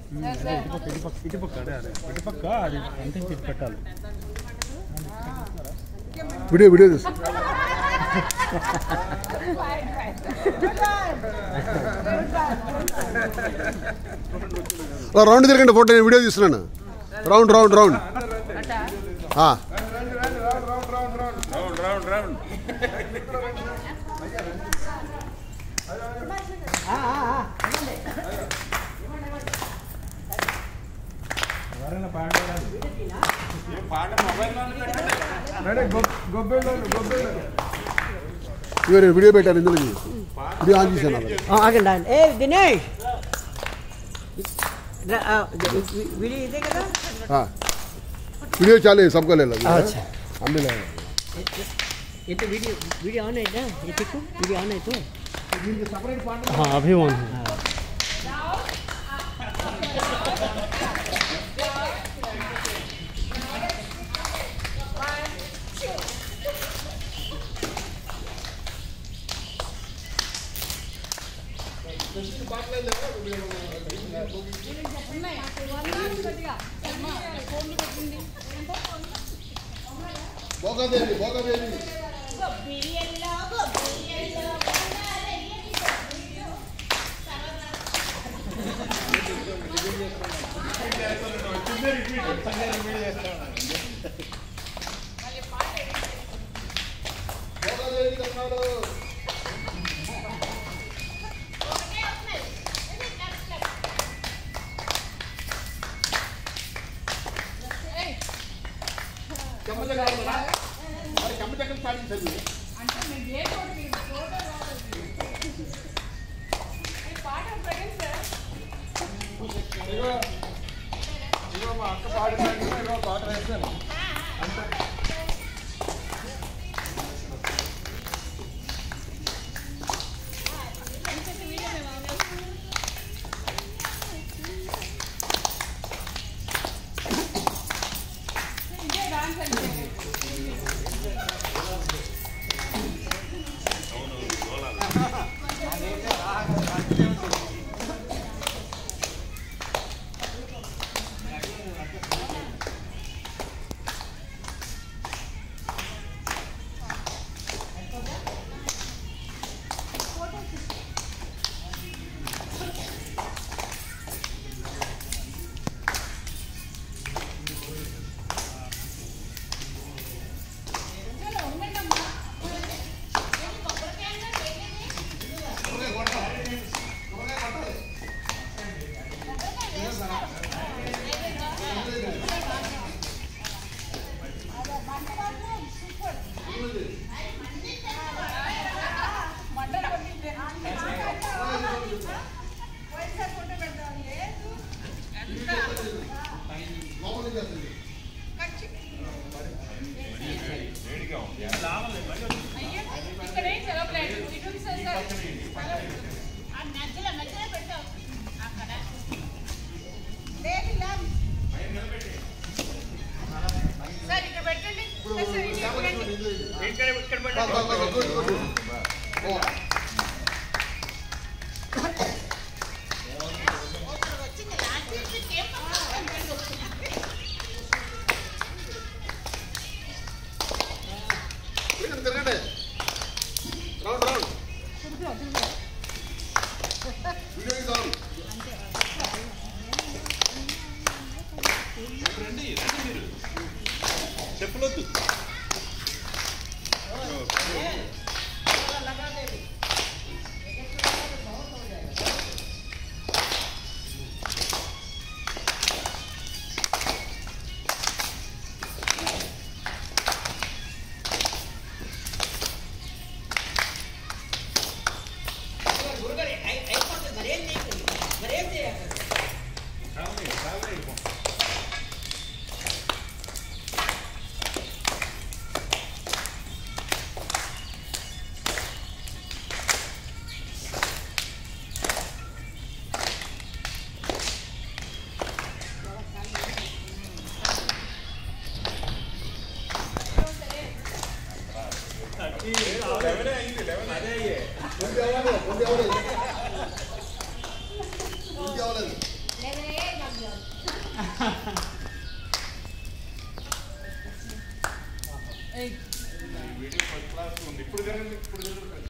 ఇటుపక్క ఇటుపక్క ఇటుపక్క అదే అదే ఇటుపక్క అది అంతే ఇది పెట్టాలి వీడియో వీడియో తీసు అలా రౌండ్ తిరగండి ఫోటో నేను వీడియో తీస్తున్నాను రౌండ్ రౌండ్ రౌండ్ ఆ, రౌండ్ రౌండ్ రౌండ్ ఎవరైనా పాడలేదు పాట మొబైల్లో ఇదిగో నేను వీడియో పెట్టాను ఇందులో ఇది. వీడియో ఆన్ చేశాను అలా. ఆగండి ఆగండి ఏ దినేష్ రా, ఆ, వి- వీడియో ఇదే కదా ఆ. వీడియో చాలే సబ్కా లేదు अच्छा। అమ్మే లేదు ये तो वीडियो वीडियो ऑन है क्या ये देखो वीडियो ऑन है तो हाँ अभी ऑन है భోగాదేవి భోగాదేవి భోగాదేవి కన్నాడు వీడియో ఫస్ట్ క్లాస్ ఉంది ఇప్పుడు తిరగండి ఇప్పుడు తిరగండి